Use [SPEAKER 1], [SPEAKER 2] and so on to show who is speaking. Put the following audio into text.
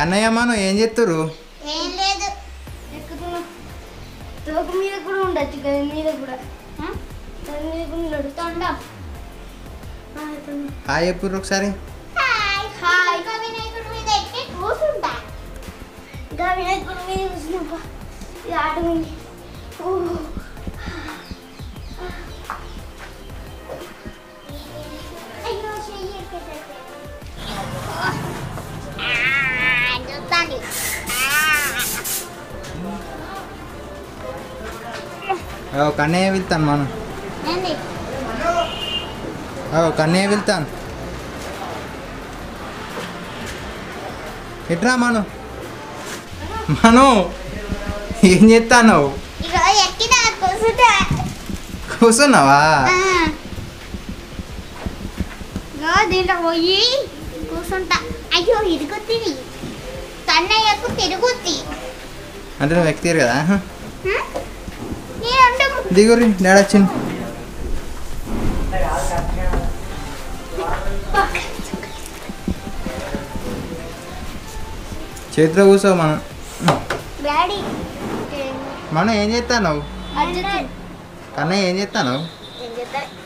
[SPEAKER 1] కన్నయ్య మనం ఏం చెప్తురు
[SPEAKER 2] ఏం లేదు
[SPEAKER 3] ఎక్కుతున్నా తోక మీద కూడా ఉండొచ్చు కదా మీద కూడా
[SPEAKER 2] ఆ?
[SPEAKER 3] దాని మీద కూడా ఉండడు
[SPEAKER 2] తొండం
[SPEAKER 3] ఆ, తొండ.
[SPEAKER 1] హాయ్ చెప్పుర్రు ఒకసారి
[SPEAKER 2] హాయ్ హాయ్ ఇంకా వినాయకుడి మీద ఎక్కి కూర్చుంటా
[SPEAKER 3] ఇంకా వినాయకుడి మీద కూర్చున్నాక ఇది ఆట ఉంది ఓ,
[SPEAKER 2] అయ్యో చెయ్యి ఎక్కేటట్టు. ఆ, చూస్తాండి
[SPEAKER 1] ఓ కన్నయ్య వెళ్తాను మనం
[SPEAKER 2] ఏంది
[SPEAKER 1] ఓ కన్నయ్య వెళ్తాను ఎట్రా మను మను ఏం చేస్తాను
[SPEAKER 2] ఇక ఎక్కిన కూర్చుంటా
[SPEAKER 1] కూర్చున్నావా
[SPEAKER 2] ఆ. ఇగో దీంట్లో పోయి కూర్చుంటా అయ్యో ఇరుగుతుంది కన్నయ్యకు తిరుగుద్ది
[SPEAKER 1] అంటే నువ్వు ఎక్కితీరు కదా
[SPEAKER 2] హ్మ్? నేను అంటాము
[SPEAKER 1] దిగురి డాడీ వచ్చింది చేతిలో కూర్చో మనం
[SPEAKER 2] డాడీ
[SPEAKER 1] మనం ఏం చేస్తాను
[SPEAKER 3] అర్జున్
[SPEAKER 1] కన్నయ్య ఏం చేస్తాను
[SPEAKER 2] ఏం చేస్తారు